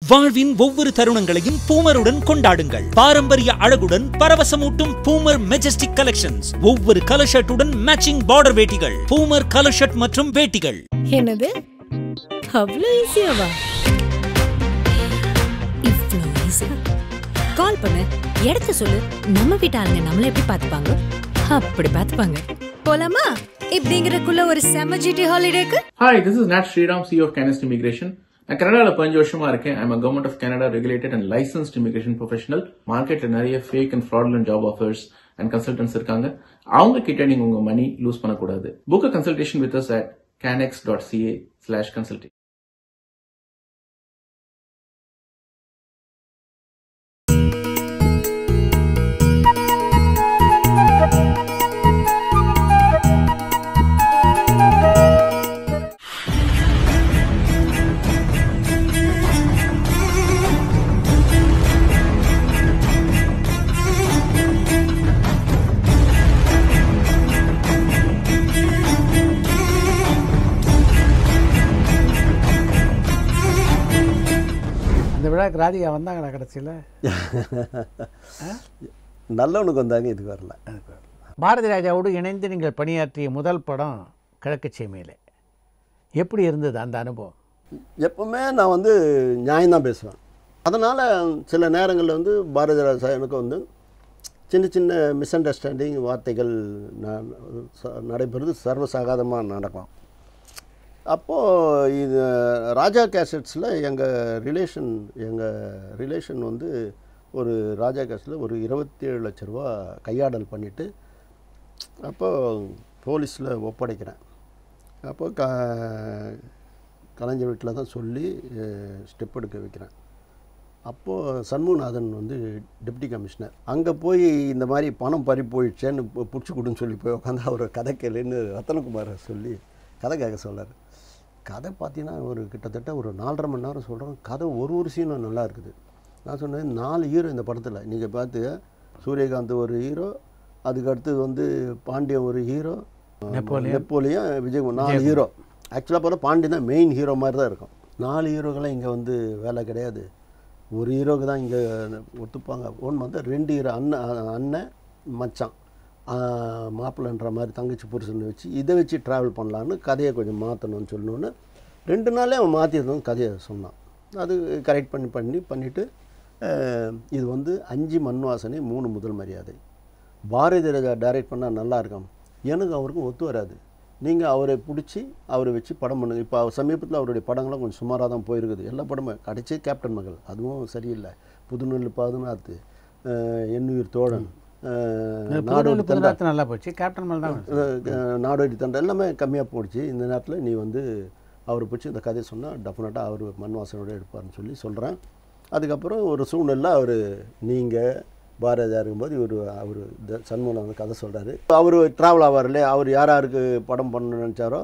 வாழ்வின் ஒவ்வொரு தருணங்களையும் பூமருடன் கொண்டாடுங்கள் பாரம்பரிய அழகுடன் பரவசமூட்டும் பூமர் மெஜஸ்டிக் கலெக்ஷன்ஸ் ஒவ்வொரு கலர் ஷர்ட்டுடன் மேட்சிங் பார்டர் வேட்டிகள் பூமர் கலர் ஷர்ட் மற்றும் வேட்டிகள் என்னது அவ்வளோ ஈஸியாவா இவ்வளோ ஈஸி கால் பண்ணு இடத்த சொல்லு நம்ம வீட்டு ஆளுங்க நம்மள எப்படி பார்த்துப்பாங்க அப்படி பார்த்துப்பாங்க போலாமா இப்படிங்கிறக்குள்ள ஒரு செம ஜிடி ஹாலிடேக்கு hi this is not Sriram C of Canex immigration நான் கனடாவில் பதினஞ்சு வருஷமா இருக்கேன் I'm government of Canada regulated and licensed immigration professional மார்க்கெட்ல நிறைய fake and fraudulent job offers and consultants இருக்காங்க அவங்க கிட்ட நீங்க உங்க மணி லூஸ் பண்ணக்கூடாது book consultation with us at canex dot CA slash consulting அந்த விழாக்கு ராதிகா வந்தாங்களா கடைசியில் நல்லவனுக்கு வந்தாங்க இதுக்கு வரல பாரதி ராஜாவோடு இணைந்து நீங்கள் பணியாற்றிய முதல் படம் கிழக்கு சீமையில் எப்படி இருந்தது அந்த அனுபவம் எப்பவுமே நான் வந்து நியாயம்தான் பேசுவேன் அதனால் சில நேரங்களில் வந்து பாரதி ராஜா எனக்கு வந்து சின்ன சின்ன மிஸ் அண்டர்ஸ்டாண்டிங் வார்த்தைகள் ந- ச- நடைபெறுது சர்வசாகாதமாக நடக்கும் அப்போது இது ராஜா கேசட்ஸில் எங்கள் ரிலேஷன் எங்கள் ரிலேஷன் வந்து ஒரு ராஜா கேசட்டில் ஒரு இருபத்தி ஏழு லட்ச ரூபா கையாடல் பண்ணிவிட்டு அப்போது போலீஸில் ஒப்படைக்கிறேன் அப்போ க கலைஞர் வீட்டில் தான் சொல்லி ஸ்டெப் எடுக்க வைக்கிறேன் அப்போது சண்முகநாதன் வந்து டெப்டி கமிஷனர் அங்கே போய் இந்த மாதிரி பணம் பறி போயிடுச்சேன்னு பிடிச்சி கொடுன்னு சொல்லி போய் உட்காந்து அவர் கதை கேளுன்னு ரத்தனகுமாரை சொல்லி கதை கேட்க சொல்லார் கதை பார்த்தீங்கன்னா ஒரு கிட்டத்தட்ட ஒரு நாலரை மணி நேரம் சொல்கிறோம் கதை ஒரு ஒரு சீனும் நல்லா இருக்குது நான் சொன்னேன் நாலு ஹீரோ இந்த படத்தில் நீங்கள் பார்த்து சூரியகாந்த் ஒரு ஹீரோ அதுக்கு அடுத்தது வந்து பாண்டியன் ஒரு ஹீரோ நெப்போலியன். நெப்போலியன் விஜயகுமார் நாலு ஹீரோ ஆக்சுவலாக பார்த்தா பாண்டியன் தான் மெயின் ஹீரோ மாதிரி தான் இருக்கும் நாலு ஹீரோக்கெல்லாம் இங்கே வந்து வேலை கிடையாது ஒரு ஹீரோக்கு தான் இங்கே ஒத்துப்பாங்க ஒன்று வந்து ரெண்டு ஹீரோ அண்ணன் அண்ணன் மச்சான் ஆஹ் மாப்பிள்ளைன்ற மாதிரி தங்கச்சி புருஷன் வச்சு இதை வச்சு ட்ராவல் பண்ணலான்னு கதையை கொஞ்சம் மாற்றணும்னு சொல்லணுன்னு ரெண்டு நாளே அவன் மாற்றிருந்தோம் கதையை சொன்னான் அது கரெக்ட் பண்ணி பண்ணி பண்ணிவிட்டு இது வந்து அஞ்சு மண் வாசனை மூணு முதல் மரியாதை பாரதி ராஜா டைரக்ட் பண்ணால் நல்லா இருக்கும் எனக்கு அவருக்கும் ஒத்து வராது நீங்கள் அவரை பிடிச்சி அவரை வச்சு படம் பண்ணுங்க இப்போ சமீபத்தில் அவருடைய படங்கள்லாம் கொஞ்சம் சுமாராக தான் போயிருக்குது எல்லா படமும் கடைசி கேப்டன் மகள் அதுவும் சரியில்லை புதுநெல் பாதுநாத்து அஹ் எண்ணுயிர் தோழன் அஹ் நாடோடி புதுநெல் தண்டா புதுநாத்து நல்லா போச்சு கேப்டன் மேல் தான் அஹ் நாடோடி தண்டை எல்லாமே கம்மியாக போடுச்சு இந்த நேரத்தில் நீ வந்து அவரை பிடிச்சி இந்த கதையை சொன்னால் டெஃபினட்டாக அவர் மண் வாசனோட எடுப்பார்னு சொல்லி சொல்கிறேன் அதுக்கப்புறம் ஒரு சூழ்நிலை அவர் நீங்கள் பாரதியா இருக்கும்போது இவர் அவர் சண்முகம் வந்து கதை சொல்கிறாரு அவர் ட்ராவல் ஆவார் இல்லையா அவர் யார் யாருக்கு படம் பண்ணணும்னு நினச்சாரோ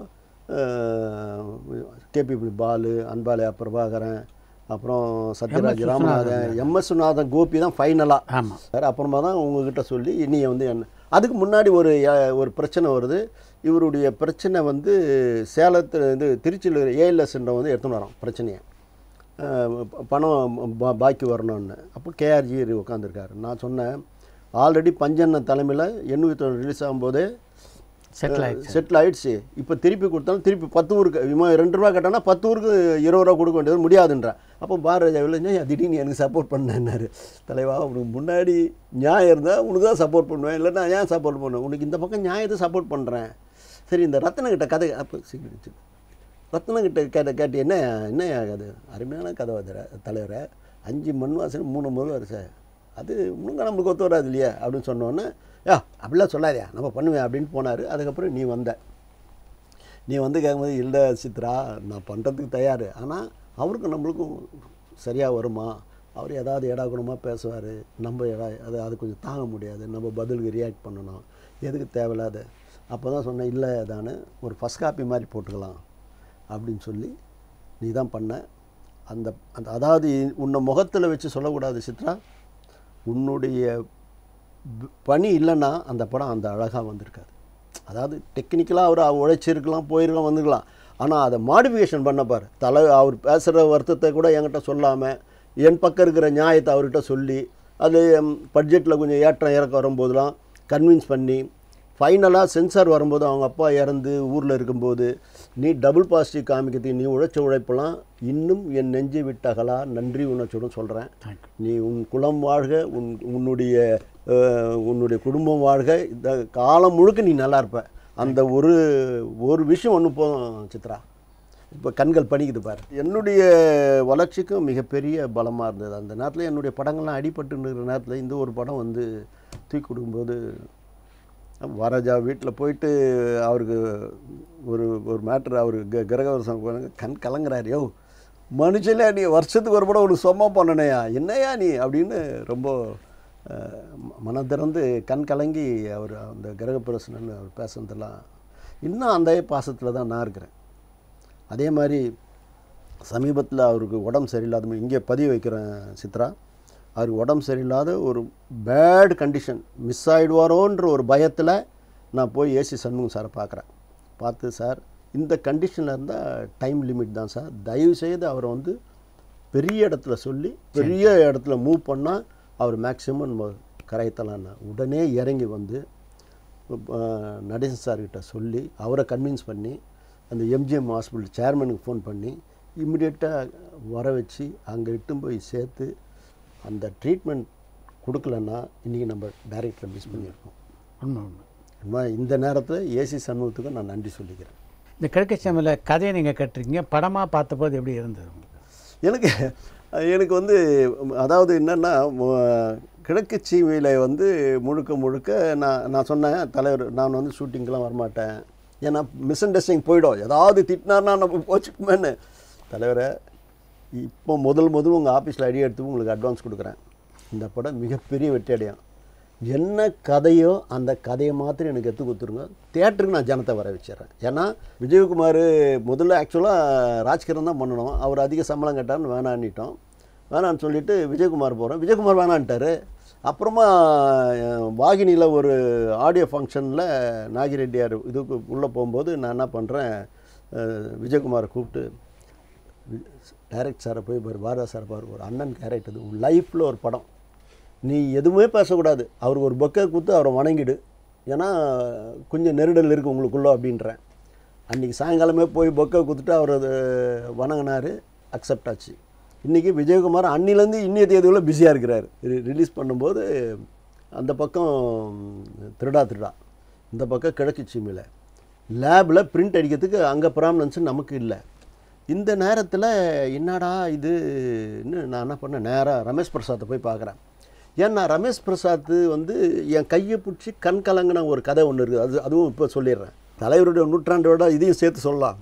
கேபிபி பாலு அன்பாலயா பிரபாகரன் அப்புறம் சத்யராஜ் MS ராமநாதன் எம்எஸ் சுநாதன் கோபி தான் ஃபைனலாக ஆமாம் சார் அப்புறமா தான் உங்ககிட்ட சொல்லி நீ வந்து என்ன அதுக்கு முன்னாடி ஒரு அஹ், ஒரு பிரச்சனை வருது இவருடைய பிரச்சனை வந்து சேலத்தில் இது திருச்சியில் ஏஎல்எஸ்ன்ற வந்து எடுத்துன்னு வரோம் பிரச்சனையை அஹ், ப- பணம் பா- பாக்கி வரணும்னு அப்போ கேஆர்ஜி உட்காந்துருக்காரு நான் சொன்னேன் ஆல்ரெடி பஞ்சண்ணன் தலைமையில் எண்ணூற்றி ரிலீஸ் ஆகும்போதே செட்டில் ஆயிடுச்சு செட்டில் ஆயிடுச்சு இப்போ திருப்பி கொடுத்தாலும் திருப்பி பத்து ஊருக்கு இவன் ரெண்டு ரூபா கேட்டானா பத்து ஊருக்கு இருபது ரூபா கொடுக்க வேண்டியது முடியாதுன்றா அப்போ பாரதியா இல்லை திடீர்னு எனக்கு சப்போர்ட் பண்ணேன்னாரு தலைவா உனக்கு முன்னாடி நியாயம் இருந்தால் உனக்கு தான் சப்போர்ட் பண்ணுவேன் இல்லைன்னா ஏன் சப்போர்ட் பண்ணுவேன் உனக்கு இந்த பக்கம் நியாயத்தை சப்போர்ட் பண்ணுறேன் சரி இந்த ரத்தனகிட்ட கதை அப்போ சீக்கிரம் சரி. ரத்னகிட்ட கேட்ட கேட்டு என்ன என்ன அது அருமையான கதை வர தலைவரை அஞ்சு மண் வாசல் மூணு முதல் வருஷம் அது இன்னும் நம்மளுக்கு ஒத்து வராது இல்லையா அப்படின்னு சொன்னோன்னே யா அப்படிலாம் சொல்லாதயா நம்ம பண்ணுவேன் அப்படின்னு போனார் அதுக்கப்புறம் நீ வந்த நீ வந்து கேட்கும்போது இல்லை சித்ரா நான் பண்ணுறதுக்கு தயார் ஆனால் அவருக்கும் நம்மளுக்கும் சரியாக வருமா அவர் ஏதாவது ஏடாகுணமாக பேசுவார் நம்ம எடா அது அது கொஞ்சம் தாங்க முடியாது நம்ம பதிலுக்கு ரியாக்ட் பண்ணணும் எதுக்கு தேவையில்லாத அப்போ தான் சொன்னேன் இல்லை தானே ஒரு ஃபஸ்ட் காப்பி மாதிரி போட்டுக்கலாம் அப்படின்னு சொல்லி நீ தான் பண்ண அந்த அந்த அதாவது உன்னை முகத்தில் வச்சு சொல்லக்கூடாது சித்ரா உன்னுடைய ப- பணி இல்லைன்னா அந்த படம் அந்த அழகாக வந்திருக்காது அதாவது டெக்னிக்கலாக அவர் உழைச்சிருக்கலாம் போயிருக்கலாம் வந்துக்கலாம் ஆனால் அதை மாடிஃபிகேஷன் பண்ண பாரு தலை அவர் பேசுகிற வருத்தத்தை கூட என்கிட்ட சொல்லாமல் என் பக்கம் இருக்கிற நியாயத்தை அவர்கிட்ட சொல்லி அது பட்ஜெட்டில் கொஞ்சம் ஏற்றம் இறக்கம் வரும்போதெல்லாம் கன்வின்ஸ் பண்ணி ஃபைனலாக சென்சார் வரும்போது அவங்க அப்பா இறந்து ஊரில் இருக்கும்போது நீ டபுள் பாசிட்டிவ் காமிக்கிறதுக்கு நீ உழைச்ச உழைப்பெல்லாம் இன்னும் என் நெஞ்சு விட்டகலா நன்றி உணர்ச்சியுடன் சொல்கிறேன் நீ உன் குலம் வாழ்க உன் உன்னுடைய அஹ், உன்னுடைய குடும்பம் வாழ்க இந்த காலம் முழுக்க நீ நல்லா இருப்ப அந்த ஒரு ஒரு விஷயம் ஒன்று போதும் சித்ரா இப்போ கண்கள் பணிக்குது பாரு என்னுடைய வளர்ச்சிக்கும் மிகப்பெரிய பலமாக இருந்தது அந்த நேரத்தில் என்னுடைய படங்கள்லாம் அடிபட்டு இருக்கிற நேரத்தில் இந்த ஒரு படம் வந்து தூக்கி கொடுக்கும்போது வரஜா வீட்டில் போயிட்டு அவருக்கு ஒரு ஒரு மேட்ரு அவர் க கிரகவரசம் போனாங்க, கண் கலங்குறாரு யோ மனுஷனே நீ வருஷத்துக்கு ஒரு படம் ஒரு சொம்மா பண்ணனையா என்னையா நீ அப்படின்னு ரொம்ப அஹ், ம- மனம் திறந்து கண் கலங்கி அவர் அந்த கிரகப்பிரசனன் அவர் பேசுனதெல்லாம் இன்னும் அந்த பாசத்தில் தான் நான் இருக்கிறேன் அதே மாதிரி சமீபத்தில் அவருக்கு உடம்பு சரியில்லாத இங்கே பதிவு வைக்கிறேன் சித்ரா அவருக்கு உடம்பு சரியில்லாத ஒரு பேட் கண்டிஷன் மிஸ் ஆகிடுவாரோன்ற ஒரு பயத்தில் நான் போய் ஏசி சண்முகம் சாரை பார்க்குறேன் பார்த்து சார் இந்த கண்டிஷனில் இருந்தால் டைம் லிமிட் தான் சார் தயவு செய்து அவரை வந்து பெரிய இடத்துல சொல்லி பெரிய இடத்துல மூவ் பண்ணால் அவர் மேக்ஸிமம் நம்ம கரையத்தலான்னு உடனே இறங்கி வந்து அஹ், நடேசன் சார்கிட்ட சொல்லி அவரை கன்வின்ஸ் பண்ணி அந்த எம்ஜிஎம் ஹாஸ்பிட்டல் சேர்மனுக்கு ஃபோன் பண்ணி இம்மிடியட்டாக வர வச்சு அங்கே இட்டு போய் சேர்த்து அந்த ட்ரீட்மெண்ட் கொடுக்கலன்னா இன்றைக்கி நம்ம டைரக்டரை மிஸ் பண்ணியிருக்கோம் உண்மை உண்மை அம்மா, இந்த நேரத்தில் ஏசி சண்முகத்துக்கும் நான் நன்றி சொல்லிக்கிறேன் இந்த கிழக்கு சேமில் கதையை நீங்கள் கட்டுறீங்க படமாக பார்த்தபோது எப்படி இருந்தது உங்களுக்கு எனக்கு எனக்கு வந்து அதாவது என்னென்னா கிழக்கு சீமையில் வந்து முழுக்க முழுக்க நான் நான் சொன்னேன் தலைவர் நான் வந்து ஷூட்டிங்க்கெலாம் வரமாட்டேன் ஏன்னா மிஸ் அண்டர்ஸ்டாண்டிங் போயிடும் ஏதாவது திட்டினார்னா நம்ம போச்சுக்குமேன்னு தலைவரை இப்போ முதல் முதல் உங்கள் ஆஃபீஸில் அடி எடுத்து உங்களுக்கு அட்வான்ஸ் கொடுக்குறேன் இந்த படம் மிகப்பெரிய வெற்றி அடையும் என்ன கதையோ அந்த கதையை மாத்திரம் எனக்கு எடுத்து கொடுத்துருங்க தேட்டருக்கு நான் ஜனத்தை வர வச்சிடுறேன் ஏன்னா விஜயகுமார் முதல்ல ஆக்சுவலாக ராஜ்கிரண் தான் பண்ணணும் அவர் அதிக சம்பளம் கேட்டார்னு வேணான்னிட்டோம் வேணான்னு சொல்லிட்டு விஜயகுமார் போகிறோம் விஜயகுமார் வேணான்ட்டார் அப்புறமா அஹ், வாகினியில் ஒரு ஆடியோ ஃபங்க்ஷனில் நாகிரெட்டியார் இதுக்கு உள்ளே போகும்போது நான் என்ன பண்ணுறேன் விஜயகுமாரை கூப்பிட்டு டைரக்ட் சாரை போய் பாரு பாரதா சார் பாரு ஒரு அண்ணன் கேரக்டர் உன் லைஃப்பில் ஒரு படம் நீ எதுவுமே பேசக்கூடாது அவருக்கு ஒரு பொக்கை கொடுத்து அவரை வணங்கிடு ஏன்னா கொஞ்சம் நெருடல் இருக்குது உங்களுக்குள்ளே அப்படின்றேன் அன்றைக்கி சாயங்காலமே போய் பொக்கை கொடுத்துட்டு அவர் அது வணங்கினார் அக்செப்ட் ஆச்சு இன்றைக்கி விஜயகுமார் அன்னிலேருந்து இன்னைய தேதியில் பிஸியாக இருக்கிறார் ரிலீஸ் பண்ணும்போது அந்த பக்கம் திருடா திருடா இந்த பக்கம் கிழக்கு சீமையில் லேபில் பிரிண்ட் அடிக்கிறதுக்கு அங்கே ப்ராமினன்ஸ் நமக்கு இல்லை இந்த நேரத்தில் என்னடா இது இன்னும் நான் என்ன பண்ணேன் நேராக ரமேஷ் பிரசாத்தை போய் பார்க்குறேன் ஏன்னா ரமேஷ் பிரசாத் வந்து என் கையை பிடிச்சி கண் கலங்கின ஒரு கதை ஒன்று இருக்குது அது அதுவும் இப்போ சொல்லிடுறேன் தலைவருடைய நூற்றாண்டோட இதையும் சேர்த்து சொல்லலாம்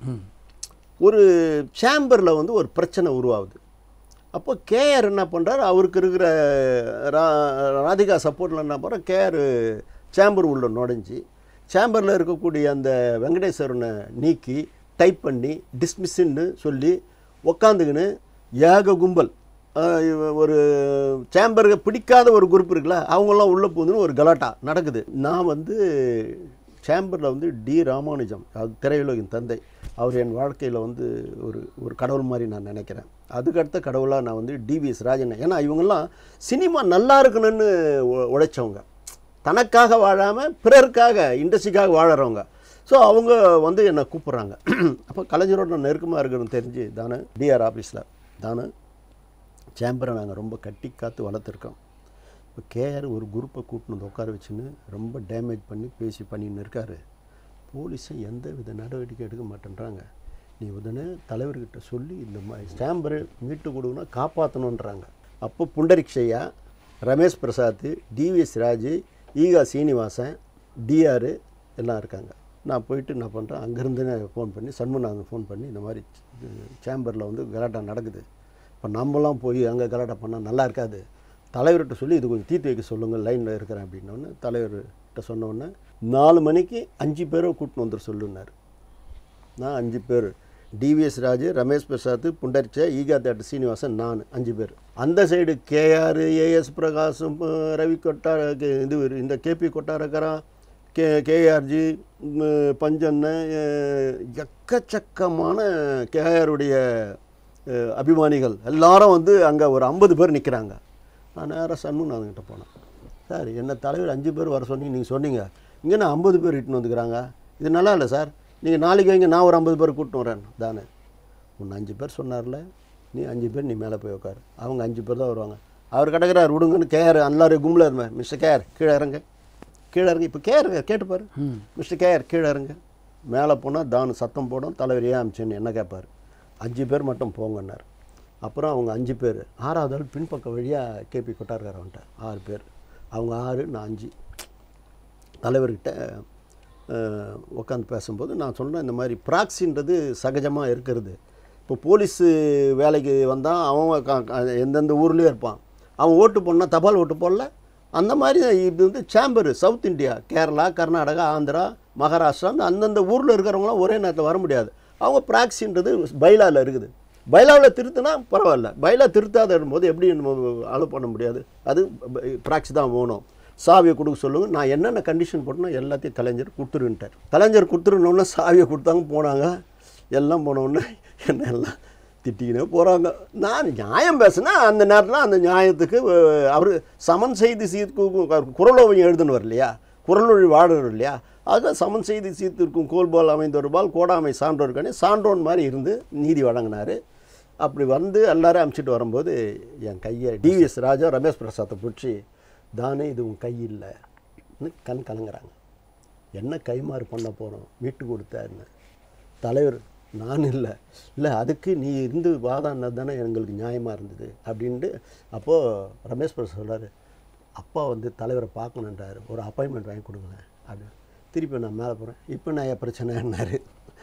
ஒரு சேம்பரில் வந்து ஒரு பிரச்சனை உருவாகுது அப்போ கேஆர் என்ன பண்ணுறாரு அவருக்கு இருக்கிற ரா ராதிகா சப்போர்ட்டில் என்ன பண்ணுறோம் கேஆர் சேம்பர் உள்ள நுழைஞ்சி சேம்பரில் இருக்கக்கூடிய அந்த வெங்கடேஸ்வரனை நீக்கி டைப் பண்ணி டிஸ்மிஸ்ன்னு சொல்லி உக்காந்துக்கின்னு ஏக கும்பல் ஆஹ் இவ- ஒரு சேம்பருக்கு பிடிக்காத ஒரு குரூப் இருக்குல்ல அவங்கெல்லாம் உள்ளே போகுதுன்னு ஒரு கலாட்டா நடக்குது நான் வந்து சேம்பரில் வந்து டி ராமானுஜம் அது திரையுலகின் தந்தை அவர் என் வாழ்க்கையில் வந்து ஒரு ஒரு கடவுள் மாதிரி நான் நினைக்கிறேன் அதுக்கடுத்த கடவுளாக நான் வந்து டிவிஎஸ் ராஜன் ஏன்னா இவங்கெல்லாம் சினிமா நல்லா இருக்கணும்னு உ- உழைச்சவங்க தனக்காக வாழாமல் பிறருக்காக இண்டஸ்ட்ரிக்காக வாழறவங்க ஸோ அவங்க வந்து என்னை கூப்பிட்றாங்க அப்போ கலைஞரோட நான் நெருக்கமாக இருக்கிறது தெரிஞ்சு தானே டிஆர் ஆஃபீஸில் தானே சேம்பரை நாங்கள் ரொம்ப கட்டி காத்து வளர்த்துருக்கோம் இப்போ கேஆர் ஒரு குரூப்பை கூட்டின்னு வந்து உட்கார வச்சுன்னு ரொம்ப டேமேஜ் பண்ணி பேசி பண்ணின்னு இருக்காரு போலீஸை எந்த வித நடவடிக்கை எடுக்க மாட்டேன்றாங்க நீ உடனே தலைவர்கிட்ட சொல்லி இந்த மாதிரி ஸ்டாம்பரை மீட்டு கொடுக்கணும் காப்பாற்றணுன்றாங்க அப்போ புண்டரிக்ஷையா ரமேஷ் பிரசாத் டிவிஎஸ் ராஜு ஈகா சீனிவாசன் டிஆர் எல்லாம் இருக்காங்க நான் போயிட்டு என்ன பண்ணுறேன் அங்கேருந்து ஃபோன் பண்ணி சண்முகநாதன் ஃபோன் பண்ணி இந்த மாதிரி சேம்பரில் வந்து கலாட்டா நடக்குது இப்போ நம்மலாம் போய் அங்கே கலாட்டா பண்ணால் நல்லா இருக்காது தலைவர்கிட்ட சொல்லி இது கொஞ்சம் தீர்த்து வைக்க சொல்லுங்கள் லைனில் இருக்கிறேன் அப்படின்னோடனே தலைவர்கிட்ட சொன்ன உடனே நாலு மணிக்கு அஞ்சு பேரை கூட்டின்னு வந்துட சொல்லுன்னார் நான் அஞ்சு பேர் டிவிஎஸ் ராஜு ரமேஷ் பிரசாத் புண்டரிச்ச ஈகா தேட்டர் சீனிவாசன் நான் அஞ்சு பேர் அந்த சைடு கேஆர் ஏஎஸ் பிரகாசம் அஹ், ரவி கொட்டார கே- இது ஒரு- இந்த KP Kottarakkara K KRG Panchanna எக்கச்சக்கமான கேஆருடைய அஹ், அபிமானிகள் எல்லாரும் வந்து அங்கே ஒரு ஐம்பது பேர் நிற்கிறாங்க நான் நேராக சண்முகநாதன்கிட்ட போனேன் சார் என்ன தலைவர் அஞ்சு பேர் வர சொன்னீங்க நீங்கள் சொன்னீங்க இங்கே நான் ஐம்பது பேர் இட்டுன்னு வந்துக்கிறாங்க இது நல்லா இல்லை சார் நீங்கள் நாளைக்கு வைங்க நான் ஒரு ஐம்பது பேர் கூட்டின்னு வரேன் தானே உன்னை அஞ்சு பேர் சொன்னார்ல நீ அஞ்சு பேர் நீ மேலே போய் உட்காரு அவங்க அஞ்சு பேர் தான் வருவாங்க அவர் கிடக்கிறார் விடுங்கன்னு கேர் எல்லாரும் கும்பல இருந்தேன் மிஸ்டர் கேர் கீழே இறங்க கீழே இறங்க இப்போ கேர் கேட்டு பாரு மிஸ்டர் கேர் கீழே இறங்க மேலே போனால் தானு சத்தம் போடும் தலைவர் ஏன் அமிச்சேன்னு என்ன கேட்பார் அஞ்சு பேர் மட்டும் போங்கன்னார் அப்புறம் அவங்க அஞ்சு பேர் ஆறாவது ஆள் பின்பக்க வழியாக கேபி கொட்டார்காரவன்ட்ட ஆறு பேர் அவங்க ஆறு நான் அஞ்சு தலைவர்கிட்ட அஹ், உட்காந்து பேசும்போது நான் சொன்னேன் இந்த மாதிரி ப்ராக்ஸின்றது சகஜமாக இருக்கிறது இப்போ போலீஸு வேலைக்கு வந்தால் அவன் க- க- எந்தெந்த ஊர்லேயும் இருப்பான் அவன் ஓட்டு போடனா தபால் ஓட்டு போடல அந்த மாதிரி இது வந்து chamber south India Kerala Karnataka Andhra Maharashtra அந்த அந்தந்த ஊரில் இருக்கிறவங்களாம் ஒரே நேரத்தில் வர முடியாது அவங்க ப்ராக்ஸின்றது பைலாவில் இருக்குது பைலாவில் திருத்தினா பரவாயில்ல பைலா திருத்தாத போது எப்படி நம்ம அலோவ் பண்ண முடியாது அது ப்ராக்ஸி தான் வேணும் சாவியை கொடுக்க சொல்லுங்க நான் என்னென்ன கண்டிஷன் போட்டேனோ எல்லாத்தையும் கலைஞர் கொடுத்துருன்ட்டார் கலைஞர் கொடுத்துருன்னொன்னே சாவியை கொடுத்தாங்க போனாங்க எல்லாம் போனோடனே என்ன எல்லாம் திட்டிக்கினே போகிறாங்க நான் நியாயம் பேசுனா அந்த நேரத்தில் அந்த நியாயத்துக்கு அவர் சமன் செய்தி சீர்க்கு குரலோவியம் எழுதுனவர் இல்லையா குரலொழி வாடுறவர் இல்லையா ஆக சமன் செய்தி சீர்த்திருக்கும் கோல்பால் அமைந்தொருபால் கோடாமை சான்றோருக்கானே சான்றோன் மாதிரி இருந்து நீதி வழங்கினார் அப்படி வந்து எல்லாரும் அமுச்சிட்டு வரும்போது என் கையை டிவிஎஸ் ராஜா ரமேஷ் பிரசாத்தை பிடிச்சி தானே இது உன் கை இல்லைன்னு கண் கலங்குறாங்க என்ன கைமாறு பண்ண போகிறோம் மீட்டு கொடுத்தாருன்னு தலைவர் நான் இல்லை இல்லை அதுக்கு நீ இருந்து வாதாடினது தானே எங்களுக்கு நியாயமாக இருந்தது அப்படின்ட்டு அப்போது ரமேஷ் பிரசாத் சொல்றாரு அப்பா வந்து தலைவரை பார்க்கணுன்றாரு ஒரு அப்பாயின்மெண்ட் வாங்கி கொடுங்களேன் அப்படின்னு திருப்பி நான் மேலே போகிறேன் இப்போ நான் என் பிரச்சனைன்னாரு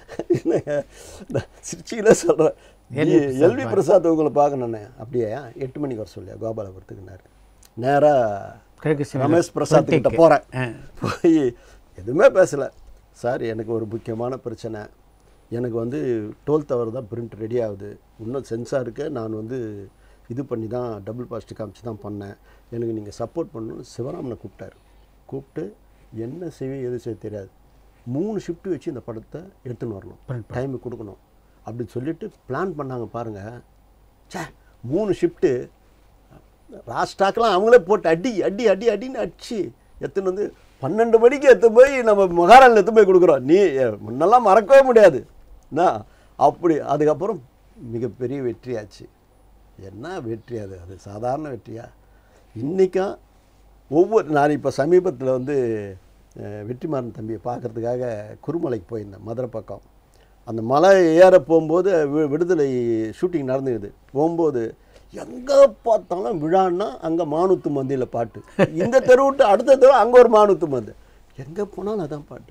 சிரிச்சியில் சொல்கிறேன் எல்வி பிரசாத் உங்களை பார்க்கணுண்ணே அப்படியே எட்டு மணிக்கு வர சொல்லியா கோபாலபுரத்துக்குன்னாரு நேராக கிழக்கு சிவன் ரமேஷ் பிரசாத் கிட்ட பந்திக்கு. போகிறேன் ஆ. போய் எதுவுமே பேசலை சார் எனக்கு ஒரு முக்கியமான பிரச்சனை எனக்கு வந்து டுவெல்த் ஹவர் தான் பிரிண்ட் ரெடி ஆகுது இன்னும் சென்சாருக்கு நான் வந்து இது பண்ணி தான் டபுள் பாசிட்டிவ் காமிச்சு தான் பண்ணேன் எனக்கு நீங்கள் சப்போர்ட் பண்ணணும்னு சிவராமனை கூப்பிட்டாரு கூப்பிட்டு என்ன செய்ய எது செய்ய தெரியாது மூணு ஷிஃப்ட் வச்சு இந்த படத்தை எடுத்துன்னு வரணும் டைம் கொடுக்கணும் அப்படின்னு சொல்லிட்டு பிளான் பண்ணாங்க பாருங்கள் ச்சே மூணு ஷிஃப்ட்டு ராஸ்டாக்கெலாம் அவங்களே போட்டு அடி அடி அடி அடின்னு அடிச்சு எடுத்துன்னு வந்து பன்னெண்டு மணிக்கு எடுத்து போய் நம்ம மகாராணில் எடுத்து போய் கொடுக்குறோம் நீ எ, முன்னெல்லாம் மறக்கவே முடியாது என்ன அப்படி அதுக்கப்புறம் மிகப்பெரிய வெற்றியாச்சு என்ன வெற்றி அது அது சாதாரண வெற்றியா இன்றைக்கும் ஒவ்வொரு நான் இப்போ சமீபத்தில் வந்து அஹ், வெற்றிமாறன் தம்பியை பார்க்கறதுக்காக குருமலைக்கு போயிருந்தேன் மதுரை பக்கம் அந்த மலை ஏற போகும்போது வி- விடுதலை ஷூட்டிங் நடந்துக்குது போகும்போது எங்கே பார்த்தாலும் விழான்னா அங்கே மானூத்து மந்தியில் பாட்டு இந்த தெரு விட்டு அடுத்த தெரு அங்கே ஒரு மானூத்து மந்து எங்கே போனாலும் அதான் பாட்டு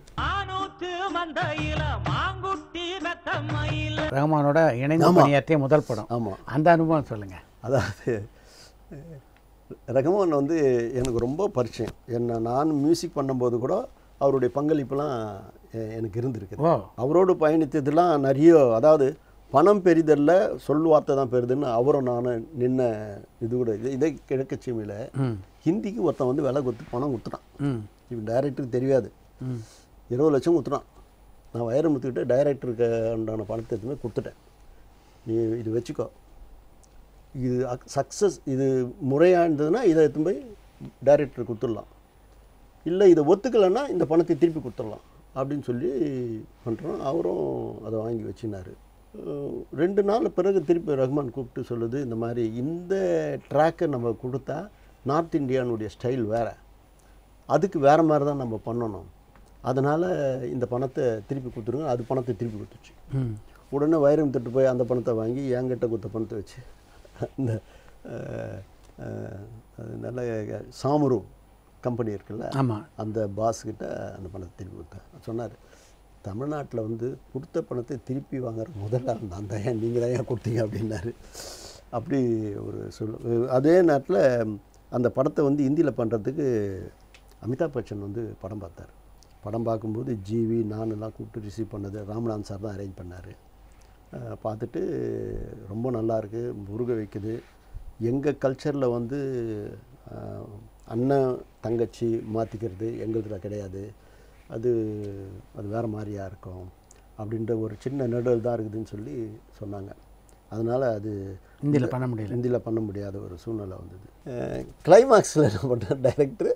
ரஹ்மானோட இணைந்து ஆமா. பணியாற்றிய முதல் படம் ஆமாம் அந்த அனுபவம் சொல்லுங்க அதாவது அஹ், ரஹ்மான் வந்து எனக்கு ரொம்ப பரிச்சயம் என்ன நான் மியூசிக் பண்ணும்போது கூட அவருடைய பங்களிப்புலாம் எ- எனக்கு இருந்திருக்கு ஓ அவரோடு பயணித்ததுலாம் நிறைய அதாவது பணம் பெரிதல்ல சொல் வார்த்தை தான் பெரிதுன்னு அவரும் நானும் நின்ன இது கூட இது இதே கிழக்கச்சீமையில் ம் ஹிந்திக்கு ஒருத்தன் வந்து விலை கொடுத்து பணம் கொடுத்துட்டான் ம் இவன் டைரக்டருக்கு தெரியாது ம் இருபது லட்சம் கொடுத்துட்டான் நான் வைரமுத்துக்கிட்ட டைரக்டருக்கு உண்டான பணத்தை எதுவுமே கொடுத்துட்டேன் நீ இது வச்சுக்கோ இது சக்ஸஸ் இது முறையாக இருந்ததுன்னா இதை எடுத்து போய் டைரக்டர் கொடுத்துடலாம் இல்லை இதை ஒத்துக்கலைன்னா இந்த பணத்தை திருப்பி கொடுத்துடலாம் அப்படின்னு சொல்லி பண்ணுறோம் அவரும் அதை வாங்கி வச்சினார் ரெண்டு நாள் பிறகு திருப்பி ரஹ்மான் கூப்பிட்டு சொல்லுது இந்த மாதிரி இந்த ட்ராக்கை நம்ம கொடுத்தா நார்த் இந்தியானுடைய ஸ்டைல் வேறு அதுக்கு வேறு மாதிரி தான் நம்ம பண்ணணும் அதனால் இந்த பணத்தை திருப்பி கொடுத்துருங்க அது பணத்தை திருப்பி கொடுத்துச்சு ம் உடனே வைரம் தட்டு போய் அந்த பணத்தை வாங்கி என்கிட்ட கொடுத்த பணத்தை வச்சு அந்த அஹ், அஹ், அது நல்ல சாமுரு கம்பெனி இருக்குல்ல ஆமாம் அந்த பாஸ் கிட்ட அந்த பணத்தை திருப்பி கொடுத்தேன் சொன்னார் தமிழ்நாட்டில் வந்து கொடுத்த பணத்தை திருப்பி வாங்குற முதல்ல நான் தான் ஏன் நீங்கள் தான் ஏன் கொடுத்தீங்க அப்படின்னாரு அப்படி ஒரு சொல் அதே நேரத்தில் அந்த படத்தை வந்து ஹிந்தியில் பண்ணுறதுக்கு அமிதாப் பச்சன் வந்து படம் பார்த்தார் படம் பார்க்கும்போது ஜிவி நானெல்லாம் கூப்பிட்டு ரிசீவ் பண்ணது ராமநாதன் சார் தான் அரேஞ்ச் பண்ணார் பார்த்துட்டு ரொம்ப நல்லா இருக்கு முருக வைக்குது எங்கள் கல்ச்சரில் வந்து அஹ், அண்ணன் தங்கச்சி மாற்றிக்கிறது எங்களுதுல கிடையாது அது அது வேறு மாதிரியா இருக்கும் அப்படின்ற ஒரு சின்ன நடுவில் தான் இருக்குதுன்னு சொல்லி சொன்னாங்க அதனால் அது ஹிந்தியில் பண்ண முடியல ஹிந்தியில் பண்ண முடியாத ஒரு சூழ்நிலை வந்தது கிளைமாக்ஸில் என்ன பண்ண டைரக்டர்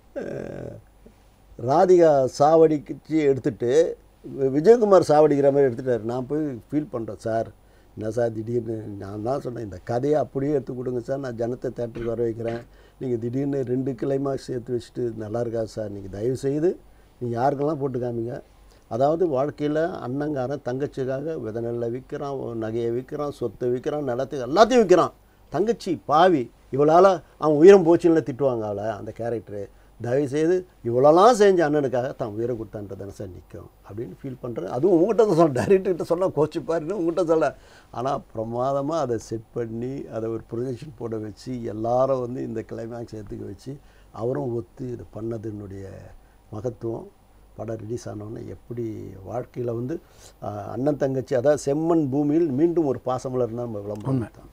ராதிகா சாவடிக்கு எடுத்துட்டு வி- விஜயகுமார் சாவடிக்கிற மாதிரி எடுத்துட்டாரு நான் போய் ஃபீல் பண்ணுறேன் சார் என்ன சார் திடீர்னு நான் தான் சொன்னேன் இந்த கதையை அப்படியே எடுத்து கொடுங்க சார் நான் ஜனத்தை தேட்டருக்கு வர வைக்கிறேன் நீங்கள் திடீர்னு ரெண்டு கிளைமாக்ஸ் எடுத்து வச்சுட்டு நல்லா இருக்காது சார் நீங்கள் தயவு செய்து நீங்கள் யாருக்கெல்லாம் போட்டு காமிங்க அதாவது வாழ்க்கையில் அண்ணங்காரன் தங்கச்சிக்காக வித நெல்லை விற்கிறான் நகையை விற்கிறான் சொத்தை விற்கிறான் நிலத்துக்கு எல்லாத்தையும் விற்கிறான் தங்கச்சி பாவி இவளால் அவன் உயிரம் போச்சுன்னு திட்டுவாங்க அவளை அந்த கேரக்டரு தயவுசெய்து இவ்வளோலாம் செஞ்ச அண்ணனுக்காக தான் உயிரை கொடுத்தான்றதானே சார் நிற்கும் அப்படின்னு ஃபீல் பண்ணுறேன் அதுவும் உங்கள்கிட்ட தான் சொல்ல டைரக்டர்கிட்ட சொன்னால் கோச்சிப்பாருன்னு உங்கள்கிட்ட சொல்ல ஆனால் பிரமாதமாக அதை செட் பண்ணி அதை ஒரு ப்ரொஜெக்ஷன் போட வச்சு எல்லாரும் வந்து இந்த கிளைமேக்ஸ் எடுத்துக்க வச்சு அவரும் ஒத்து இது பண்ணதுனுடைய மகத்துவம் படம் ரிலீஸ் ஆனோடனே எப்படி வாழ்க்கையில் வந்து ஆஹ், அண்ணன் தங்கச்சி அதாவது செம்மண் பூமியில் மீண்டும் ஒரு பாசமலர் நம்ம விளம்பரம் தான்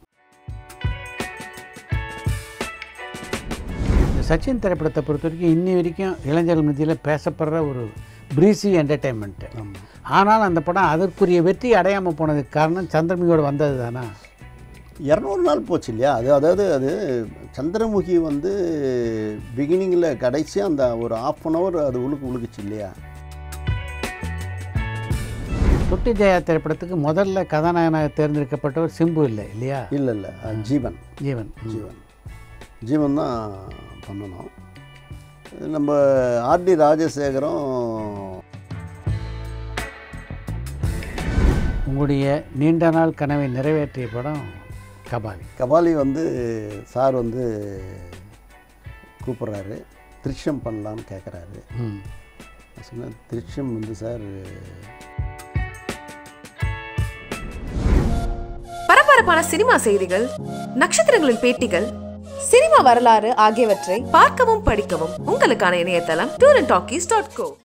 இந்த சச்சின் திரைப்படத்தை பொறுத்த வரைக்கும் இன்னி வரைக்கும் இளைஞர்கள் மத்தியில் பேசப்படுற ஒரு பிரீசி என்டர்டெயின்மெண்ட்டு ஆனால் அந்த படம் அதற்குரிய வெற்றி அடையாமல் போனதுக்கு காரணம் சந்திரமுகியோடு வந்தது தானா இரநூறு நாள் போச்சு இல்லையா அது அதாவது அது சந்திரமுகி வந்து பிகினிங்கில் கடைசி அந்த ஒரு ஆஃப் அன் ஹவர் அது உழுக்கு உழுக்குச்சு இல்லையா தொட்டி ஜெயா திரைப்படத்துக்கு முதல்ல கதாநாயகனாக தேர்ந்தெடுக்கப்பட்டவர் சிம்பு இல்லை இல்லையா இல்லை இல்லை ஜீவன் ஜீவன் ஜீவன் ஜீவன் தான் பண்ணணும் நம்ம ஆர்டி ராஜசேகரம் உங்களுடைய நீண்ட நாள் கனவை நிறைவேற்றிய படம் கபாலி கபாலி வந்து சார் வந்து கூப்பிட்றாரு திருஷ்யம் பண்ணலான்னு கேட்குறாரு ம் நான் சொன்னேன் திருஷ்யம் வந்து சார் பரபரப்பான சினிமா செய்திகள் நட்சத்திரங்களின் பேட்டிகள் சினிமா வரலாறு ஆகியவற்றை பார்க்கவும் படிக்கவும் உங்களுக்கான இணையதளம் tour and talkies dot go